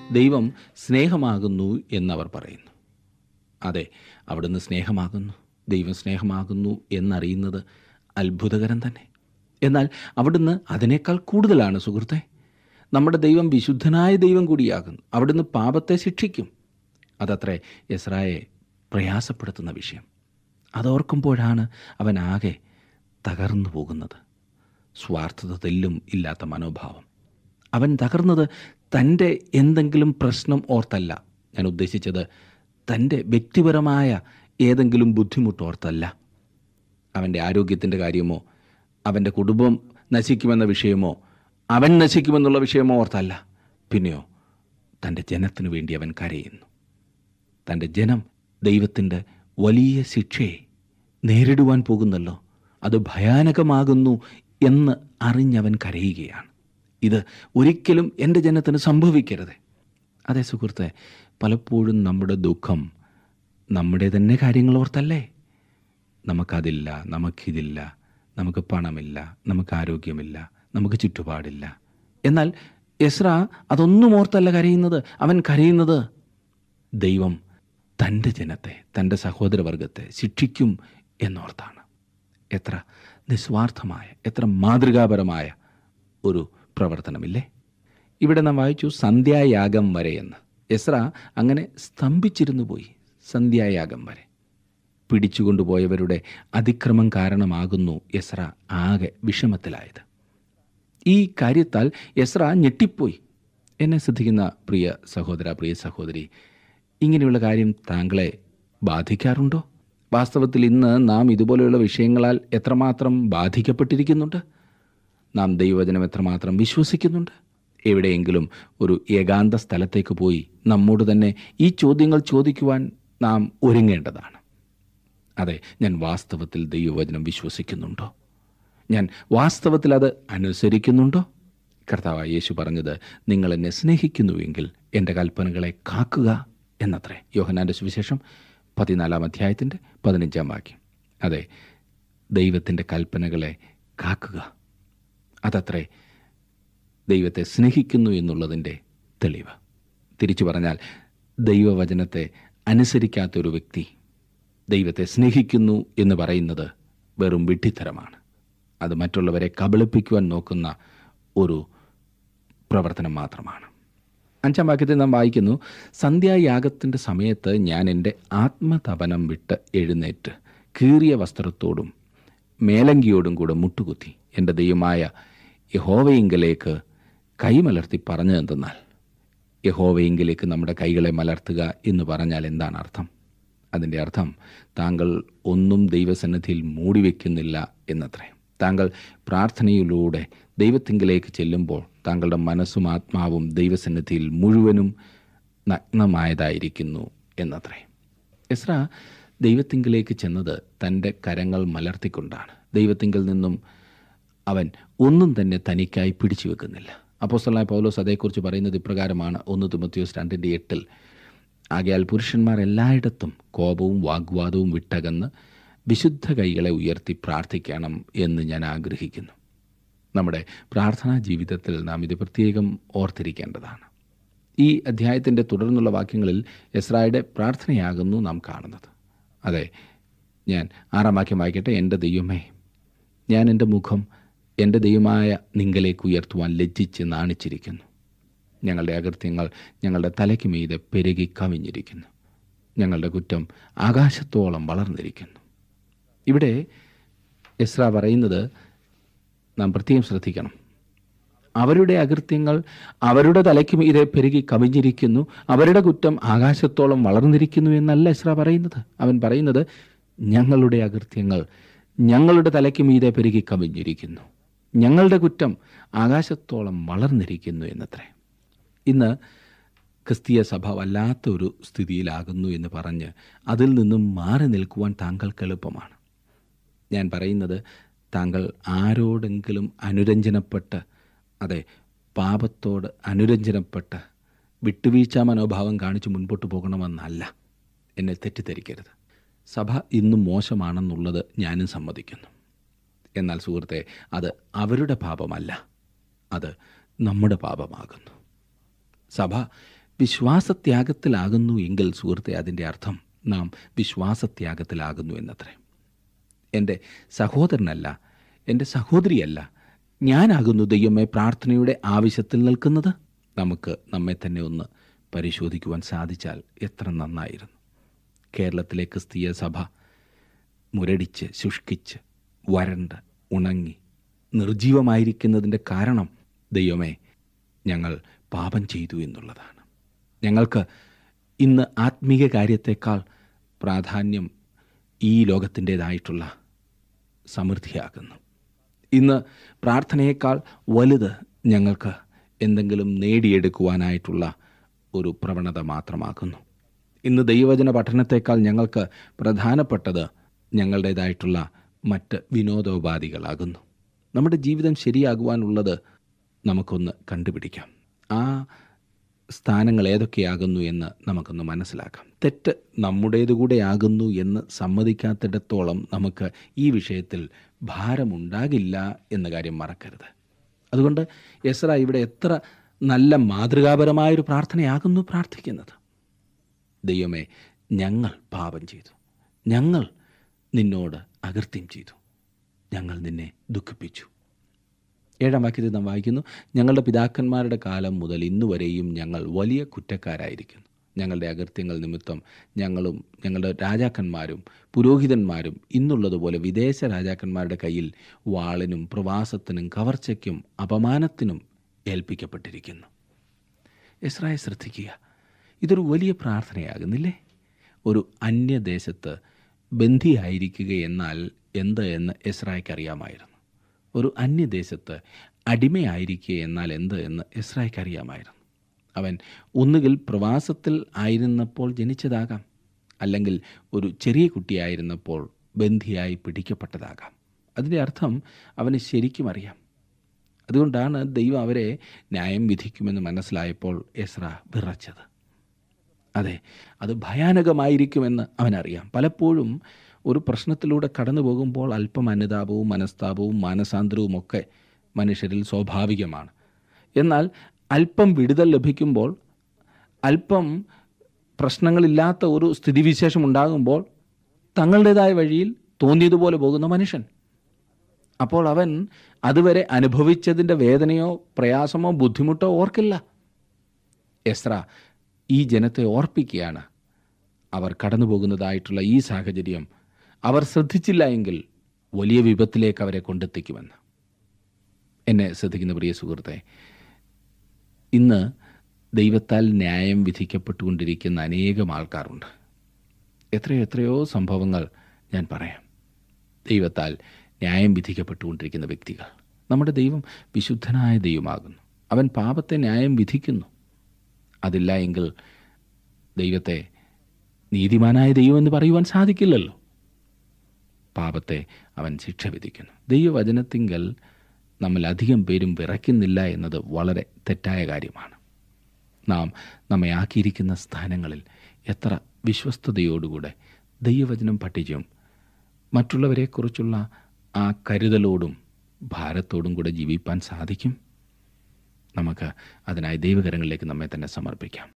ദൈവം സ്നേഹമാകുന്നു എന്നവർ പറയുന്നു അതെ അവിടുന്ന് സ്നേഹമാകുന്നു ദൈവം സ്നേഹമാകുന്നു എന്നറിയുന്നത് അത്ഭുതകരം തന്നെ എന്നാൽ അവിടുന്ന് അതിനേക്കാൾ കൂടുതലാണ് സുഹൃത്തെ നമ്മുടെ ദൈവം വിശുദ്ധനായ ദൈവം കൂടിയാകുന്നു അവിടുന്ന് പാപത്തെ ശിക്ഷിക്കും അതത്രേ യസ്രായെ പ്രയാസപ്പെടുത്തുന്ന വിഷയം അതോർക്കുമ്പോഴാണ് അവൻ ആകെ തകർന്നു പോകുന്നത് സ്വാർത്ഥത തെല്ലും ഇല്ലാത്ത മനോഭാവം അവൻ തകർന്നത് തൻ്റെ എന്തെങ്കിലും പ്രശ്നം ഓർത്തല്ല ഞാൻ ഉദ്ദേശിച്ചത് തൻ്റെ വ്യക്തിപരമായ ഏതെങ്കിലും ബുദ്ധിമുട്ടോർത്തല്ല അവൻ്റെ ആരോഗ്യത്തിൻ്റെ കാര്യമോ അവൻ്റെ കുടുംബം നശിക്കുമെന്ന വിഷയമോ അവൻ നശിക്കുമെന്നുള്ള വിഷയമോ ഓർത്തല്ല പിന്നെയോ തൻ്റെ ജനത്തിനു വേണ്ടി അവൻ കരയുന്നു തൻ്റെ ജനം ദൈവത്തിൻ്റെ വലിയ ശിക്ഷയെ നേരിടുവാൻ പോകുന്നല്ലോ അത് ഭയാനകമാകുന്നു എന്ന് അറിഞ്ഞവൻ കരയുകയാണ് ഇത് ഒരിക്കലും എൻ്റെ ജനത്തിന് സംഭവിക്കരുത് അതെ സുഹൃത്തെ പലപ്പോഴും നമ്മുടെ ദുഃഖം നമ്മുടെ തന്നെ കാര്യങ്ങൾ ഓർത്തല്ലേ നമുക്കതില്ല നമുക്കിതില്ല നമുക്ക് പണമില്ല നമുക്ക് ആരോഗ്യമില്ല നമുക്ക് ചുറ്റുപാടില്ല എന്നാൽ എസ്ര അതൊന്നും ഓർത്തല്ല കരയുന്നത് അവൻ കരയുന്നത് ദൈവം തൻ്റെ ജനത്തെ തൻ്റെ സഹോദരവർഗത്തെ ശിക്ഷിക്കും എന്നോർത്താണ് എത്ര നിസ്വാർത്ഥമായ എത്ര മാതൃകാപരമായ ഒരു പ്രവർത്തനമില്ലേ ഇവിടെ നാം വായിച്ചു സന്ധ്യായാഗം വരെ എന്ന് എസ്ര അങ്ങനെ സ്തംഭിച്ചിരുന്നു പോയി സന്ധ്യായാഗം വരെ പിടിച്ചുകൊണ്ടുപോയവരുടെ അതിക്രമം കാരണമാകുന്നു എസ്ര ആകെ വിഷമത്തിലായത് ഈ കാര്യത്താൽ എസ്ര ഞെട്ടിപ്പോയി എന്നെ ശ്രദ്ധിക്കുന്ന പ്രിയ സഹോദര പ്രിയ സഹോദരി ഇങ്ങനെയുള്ള കാര്യം താങ്കളെ ബാധിക്കാറുണ്ടോ വാസ്തവത്തിൽ ഇന്ന് നാം ഇതുപോലെയുള്ള വിഷയങ്ങളാൽ എത്രമാത്രം ബാധിക്കപ്പെട്ടിരിക്കുന്നുണ്ട് നാം ദൈവവചനം എത്രമാത്രം വിശ്വസിക്കുന്നുണ്ട് എവിടെയെങ്കിലും ഒരു ഏകാന്ത സ്ഥലത്തേക്ക് പോയി നമ്മോട് തന്നെ ഈ ചോദ്യങ്ങൾ ചോദിക്കുവാൻ നാം ഒരുങ്ങേണ്ടതാണ് അതെ ഞാൻ വാസ്തവത്തിൽ ദൈവവചനം വിശ്വസിക്കുന്നുണ്ടോ ഞാൻ വാസ്തവത്തിൽ അത് അനുസരിക്കുന്നുണ്ടോ കർത്താവ് യേശു പറഞ്ഞത് നിങ്ങൾ എന്നെ സ്നേഹിക്കുന്നുവെങ്കിൽ എൻ്റെ കൽപ്പനകളെ കാക്കുക എന്നത്രേ യോഹനാൻ്റെ സുവിശേഷം പതിനാലാം അധ്യായത്തിൻ്റെ പതിനഞ്ചാം വാക്യം അതെ ദൈവത്തിൻ്റെ കൽപ്പനകളെ കാക്കുക അതത്രേ ദൈവത്തെ സ്നേഹിക്കുന്നു എന്നുള്ളതിൻ്റെ തെളിവ് തിരിച്ചു പറഞ്ഞാൽ ദൈവവചനത്തെ അനുസരിക്കാത്തൊരു വ്യക്തി ദൈവത്തെ സ്നേഹിക്കുന്നു എന്ന് പറയുന്നത് വെറും വിഡ്ഢിത്തരമാണ് അത് മറ്റുള്ളവരെ കബളിപ്പിക്കുവാൻ നോക്കുന്ന ഒരു പ്രവർത്തനം മാത്രമാണ് അഞ്ചാം വാക്യത്തിൽ നാം വായിക്കുന്നു സന്ധ്യായാഗത്തിൻ്റെ സമയത്ത് ഞാൻ എൻ്റെ ആത്മതപനം വിട്ട് എഴുന്നേറ്റ് കീറിയ വസ്ത്രത്തോടും മേലങ്കിയോടും കൂടെ മുട്ടുകുത്തി എൻ്റെ ദൈവമായ യഹോവയിങ്കലേക്ക് കൈമലർത്തി പറഞ്ഞു എന്തെന്നാൽ യഹോവയിങ്കിലേക്ക് നമ്മുടെ കൈകളെ മലർത്തുക എന്ന് പറഞ്ഞാൽ എന്താണ് അർത്ഥം അതിൻ്റെ അർത്ഥം താങ്കൾ ഒന്നും ദൈവസന്നിധിയിൽ മൂടിവെക്കുന്നില്ല എന്നത്രേ താങ്കൾ പ്രാർത്ഥനയിലൂടെ ദൈവത്തിങ്കിലേക്ക് ചെല്ലുമ്പോൾ താങ്കളുടെ മനസ്സും ആത്മാവും ദൈവസന്നിധിയിൽ മുഴുവനും നഗ്നമായതായിരിക്കുന്നു എന്നത്രേ എസ്ര ദൈവത്തിങ്കിലേക്ക് ചെന്നത് തൻ്റെ കരങ്ങൾ മലർത്തിക്കൊണ്ടാണ് ദൈവത്തിങ്കിൽ നിന്നും അവൻ ഒന്നും തന്നെ തനിക്കായി പിടിച്ചു വെക്കുന്നില്ല അപ്പോസ്തലനായ പൗലോസ് അതേക്കുറിച്ച് പറയുന്നത് ഇപ്രകാരമാണ് ഒന്ന് തുമത്തിയോസ് രണ്ടിൻ്റെ എട്ടിൽ ആകയാൽ പുരുഷന്മാർ എല്ലായിടത്തും കോപവും വാഗ്വാദവും വിട്ടകന്ന് വിശുദ്ധ കൈകളെ ഉയർത്തി പ്രാർത്ഥിക്കണം എന്ന് ഞാൻ ആഗ്രഹിക്കുന്നു നമ്മുടെ പ്രാർത്ഥനാ ജീവിതത്തിൽ നാം ഇത് പ്രത്യേകം ഓർത്തിരിക്കേണ്ടതാണ് ഈ അധ്യായത്തിൻ്റെ തുടർന്നുള്ള വാക്യങ്ങളിൽ എസ്രായുടെ പ്രാർത്ഥനയാകുന്നു നാം കാണുന്നത് അതെ ഞാൻ ആറാം വാക്യം വായിക്കട്ടെ എൻ്റെ ദൈവമേ ഞാൻ എൻ്റെ മുഖം എൻ്റെ ദൈവമായ നിങ്കലേക്ക് ഉയർത്തുവാൻ ലജ്ജിച്ച് നാണിച്ചിരിക്കുന്നു ഞങ്ങളുടെ അകൃത്യങ്ങൾ ഞങ്ങളുടെ തലയ്ക്ക് മീതെ പെരുകി കവിഞ്ഞിരിക്കുന്നു ഞങ്ങളുടെ കുറ്റം ആകാശത്തോളം വളർന്നിരിക്കുന്നു ഇവിടെ എസ്ര പറയുന്നത് നാം പ്രത്യേകം ശ്രദ്ധിക്കണം അവരുടെ അകൃത്യങ്ങൾ അവരുടെ തലയ്ക്ക് മീതെ പെരുകി കവിഞ്ഞിരിക്കുന്നു അവരുടെ കുറ്റം ആകാശത്തോളം വളർന്നിരിക്കുന്നു എന്നല്ല എസ്ര പറയുന്നത് അവൻ പറയുന്നത് ഞങ്ങളുടെ അകൃത്യങ്ങൾ ഞങ്ങളുടെ തലയ്ക്ക് മീതെ പെരുകി കവിഞ്ഞിരിക്കുന്നു ഞങ്ങളുടെ കുറ്റം ആകാശത്തോളം വളർന്നിരിക്കുന്നു എന്നത്രേ ഇന്ന് ക്രിസ്തീയ സഭ വല്ലാത്ത ഒരു സ്ഥിതിയിലാകുന്നു എന്ന് പറഞ്ഞ് അതിൽ നിന്നും മാറി നിൽക്കുവാൻ താങ്കൾക്ക് എളുപ്പമാണ് ഞാൻ പറയുന്നത് താങ്കൾ ആരോടെങ്കിലും അനുരഞ്ജനപ്പെട്ട് അതെ പാപത്തോട് അനുരഞ്ജനപ്പെട്ട് വിട്ടുവീഴ്ച മനോഭാവം കാണിച്ച് മുൻപോട്ട് പോകണമെന്നല്ല എന്നെ തെറ്റിദ്ധരിക്കരുത് സഭ ഇന്നും മോശമാണെന്നുള്ളത് ഞാനും സമ്മതിക്കുന്നു എന്നാൽ സുഹൃത്തെ അത് അവരുടെ പാപമല്ല അത് നമ്മുടെ പാപമാകുന്നു സഭ വിശ്വാസത്യാഗത്തിലാകുന്നു എങ്കിൽ സുഹൃത്തെ അതിൻ്റെ അർത്ഥം നാം വിശ്വാസത്യാഗത്തിലാകുന്നു എന്നത്രേ എൻ്റെ സഹോദരനല്ല എൻ്റെ സഹോദരിയല്ല ഞാനാകുന്നു ദൈവമേ പ്രാർത്ഥനയുടെ ആവശ്യത്തിൽ നിൽക്കുന്നത് നമുക്ക് നമ്മെ തന്നെ ഒന്ന് പരിശോധിക്കുവാൻ സാധിച്ചാൽ എത്ര നന്നായിരുന്നു കേരളത്തിലെ ക്രിസ്തീയ സഭ മുരടിച്ച് ശുഷ്കിച്ച് വരണ്ട് ഉണങ്ങി നിർജീവമായിരിക്കുന്നതിൻ്റെ കാരണം ദൈവമേ ഞങ്ങൾ പാപം ചെയ്തു എന്നുള്ളതാണ് ഞങ്ങൾക്ക് ഇന്ന് ആത്മീയ കാര്യത്തേക്കാൾ പ്രാധാന്യം ഈ ലോകത്തിൻ്റേതായിട്ടുള്ള സമൃദ്ധിയാകുന്നു ഇന്ന് പ്രാർത്ഥനയേക്കാൾ വലുത് ഞങ്ങൾക്ക് എന്തെങ്കിലും നേടിയെടുക്കുവാനായിട്ടുള്ള ഒരു പ്രവണത മാത്രമാക്കുന്നു ഇന്ന് ദൈവവചന പഠനത്തേക്കാൾ ഞങ്ങൾക്ക് പ്രധാനപ്പെട്ടത് ഞങ്ങളുടേതായിട്ടുള്ള മറ്റ് വിനോദോപാധികളാകുന്നു നമ്മുടെ ജീവിതം ശരിയാകുവാനുള്ളത് നമുക്കൊന്ന് കണ്ടുപിടിക്കാം ആ സ്ഥാനങ്ങൾ ഏതൊക്കെയാകുന്നു എന്ന് നമുക്കൊന്ന് മനസ്സിലാക്കാം തെറ്റ് നമ്മുടേതുകൂടെയാകുന്നു എന്ന് സമ്മതിക്കാത്തിടത്തോളം നമുക്ക് ഈ വിഷയത്തിൽ ഭാരമുണ്ടാകില്ല എന്ന കാര്യം മറക്കരുത് അതുകൊണ്ട് എസ്ര ഇവിടെ എത്ര നല്ല മാതൃകാപരമായൊരു പ്രാർത്ഥനയാകുന്നു പ്രാർത്ഥിക്കുന്നത് ദൈവമേ ഞങ്ങൾ പാപം ചെയ്തു ഞങ്ങൾ നിന്നോട് അകൃത്യം ചെയ്തു ഞങ്ങൾ നിന്നെ ദുഃഖിപ്പിച്ചു ഏഴാം വാക്യത്തിൽ നാം വായിക്കുന്നു ഞങ്ങളുടെ പിതാക്കന്മാരുടെ കാലം മുതൽ ഇന്നുവരെയും ഞങ്ങൾ വലിയ കുറ്റക്കാരായിരിക്കുന്നു ഞങ്ങളുടെ അകൃത്യങ്ങൾ നിമിത്തം ഞങ്ങളും ഞങ്ങളുടെ രാജാക്കന്മാരും പുരോഹിതന്മാരും ഇന്നുള്ളതുപോലെ വിദേശ രാജാക്കന്മാരുടെ കയ്യിൽ വാളിനും പ്രവാസത്തിനും കവർച്ചയ്ക്കും അപമാനത്തിനും ഏൽപ്പിക്കപ്പെട്ടിരിക്കുന്നു ഇസ്രായേൽ ശ്രദ്ധിക്കുക ഇതൊരു വലിയ പ്രാർത്ഥനയാകുന്നില്ലേ ഒരു അന്യദേശത്ത് ബന്ധിയായിരിക്കുക എന്നാൽ എന്ത് എന്ന് എസ്രായ്ക്ക് അറിയാമായിരുന്നു ഒരു അന്യദേശത്ത് അടിമയായിരിക്കുക എന്നാൽ എന്ത് എന്ന് എസ്രായ്ക്ക് അറിയാമായിരുന്നു അവൻ ഒന്നുകിൽ പ്രവാസത്തിൽ ആയിരുന്നപ്പോൾ ജനിച്ചതാകാം അല്ലെങ്കിൽ ഒരു ചെറിയ കുട്ടിയായിരുന്നപ്പോൾ ബന്ധിയായി പിടിക്കപ്പെട്ടതാകാം അതിൻ്റെ അർത്ഥം അവന് ശരിക്കും അറിയാം അതുകൊണ്ടാണ് ദൈവം അവരെ ന്യായം വിധിക്കുമെന്ന് മനസ്സിലായപ്പോൾ എസ്ര വിറച്ചത് അതെ അത് ഭയാനകമായിരിക്കുമെന്ന് അവനറിയാം പലപ്പോഴും ഒരു പ്രശ്നത്തിലൂടെ കടന്നു പോകുമ്പോൾ അല്പം അനുതാപവും മനസ്താപവും മാനസാന്തരവും ഒക്കെ മനുഷ്യരിൽ സ്വാഭാവികമാണ് എന്നാൽ അല്പം വിടുതൽ ലഭിക്കുമ്പോൾ അല്പം പ്രശ്നങ്ങളില്ലാത്ത ഒരു സ്ഥിതിവിശേഷം ഉണ്ടാകുമ്പോൾ തങ്ങളുടേതായ വഴിയിൽ തോന്നിയതുപോലെ പോകുന്ന മനുഷ്യൻ അപ്പോൾ അവൻ അതുവരെ അനുഭവിച്ചതിൻ്റെ വേദനയോ പ്രയാസമോ ബുദ്ധിമുട്ടോ ഓർക്കില്ല എസ്ര ഈ ജനത്തെ ഓർപ്പിക്കുകയാണ് അവർ കടന്നു പോകുന്നതായിട്ടുള്ള ഈ സാഹചര്യം അവർ ശ്രദ്ധിച്ചില്ല എങ്കിൽ വലിയ വിപത്തിലേക്ക് അവരെ കൊണ്ടെത്തിക്കുമെന്ന് എന്നെ ശ്രദ്ധിക്കുന്ന പ്രിയ സുഹൃത്തെ ഇന്ന് ദൈവത്താൽ ന്യായം വിധിക്കപ്പെട്ടുകൊണ്ടിരിക്കുന്ന അനേകം ആൾക്കാരുണ്ട് എത്രയോ എത്രയോ സംഭവങ്ങൾ ഞാൻ പറയാം ദൈവത്താൽ ന്യായം വിധിക്കപ്പെട്ടുകൊണ്ടിരിക്കുന്ന വ്യക്തികൾ നമ്മുടെ ദൈവം വിശുദ്ധനായ ദൈവമാകുന്നു അവൻ പാപത്തെ ന്യായം വിധിക്കുന്നു അതില്ല എങ്കിൽ ദൈവത്തെ നീതിമാനായ ദൈവം എന്ന് പറയുവാൻ സാധിക്കില്ലല്ലോ പാപത്തെ അവൻ ശിക്ഷ വിധിക്കുന്നു ദൈവവചനത്തിങ്കൽ നമ്മൾ അധികം പേരും വിറയ്ക്കുന്നില്ല എന്നത് വളരെ തെറ്റായ കാര്യമാണ് നാം നമ്മെ ആക്കിയിരിക്കുന്ന സ്ഥാനങ്ങളിൽ എത്ര വിശ്വസ്തയോടുകൂടെ ദൈവവചനം പഠിച്ചും മറ്റുള്ളവരെക്കുറിച്ചുള്ള ആ കരുതലോടും ഭാരത്തോടും കൂടെ ജീവിപ്പാൻ സാധിക്കും നമുക്ക് അതിനായി ദൈവകരങ്ങളിലേക്ക് നമ്മെ തന്നെ സമർപ്പിക്കാം